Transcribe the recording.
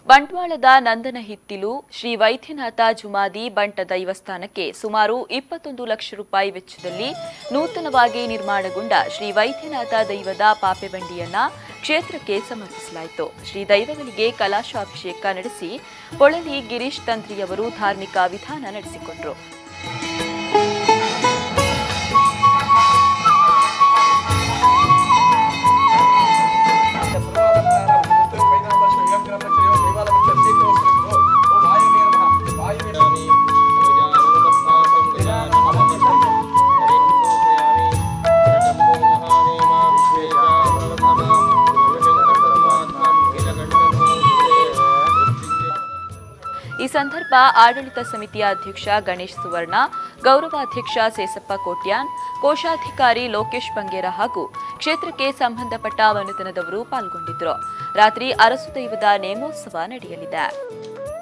ಬಂಟ್ವಾಳದ ನಂದನ ಹಿತ್ತಿಲು ಶ್ರೀ ವೈದ್ಯನಾಥ ಜುಮಾದಿ ಬಂಟ ದೈವಸ್ಥಾನಕ್ಕೆ ಸುಮಾರು ಇಪ್ಪತ್ತೊಂದು ಲಕ್ಷ ರೂಪಾಯಿ ವೆಚ್ಚದಲ್ಲಿ ನೂತನವಾಗಿ ನಿರ್ಮಾಣಗೊಂಡ ಶ್ರೀ ವೈದ್ಯನಾಥ ದೈವದ ಪಾಪೆಬಂಡಿಯನ್ನ ಕ್ಷೇತ್ರಕ್ಕೆ ಸಮರ್ಪಿಸಲಾಯಿತು ಶ್ರೀ ದೈವಗಳಿಗೆ ಕಲಾಶಾಭಿಷೇಕ ನಡೆಸಿ ಪೊಳಲಿ ಗಿರೀಶ್ ತಂತ್ರಿಯವರು ಧಾರ್ಮಿಕ ವಿಧಾನ ನಡೆಸಿಕೊಂಡರು ಈ ಸಂದರ್ಭ ಆಡಳಿತ ಸಮಿತಿಯ ಅಧ್ಯಕ್ಷ ಗಣೇಶ್ ಸುವರ್ಣ ಗೌರವಾಧ್ಯಕ್ಷ ಸೇಸಪ್ಪ ಕೋಟ್ಯಾನ್ ಕೋಶಾಧಿಕಾರಿ ಲೋಕೇಶ್ ಬಂಗೇರ ಹಾಗೂ ಕ್ಷೇತ್ರಕ್ಕೆ ಸಂಬಂಧಪಟ್ಟ ಮನೆತನದವರು ಪಾಲ್ಗೊಂಡಿದ್ದರು ರಾತ್ರಿ ಅರಸು ದೈವದ ನೇಮೋತ್ಸವ ನಡೆಯಲಿದೆ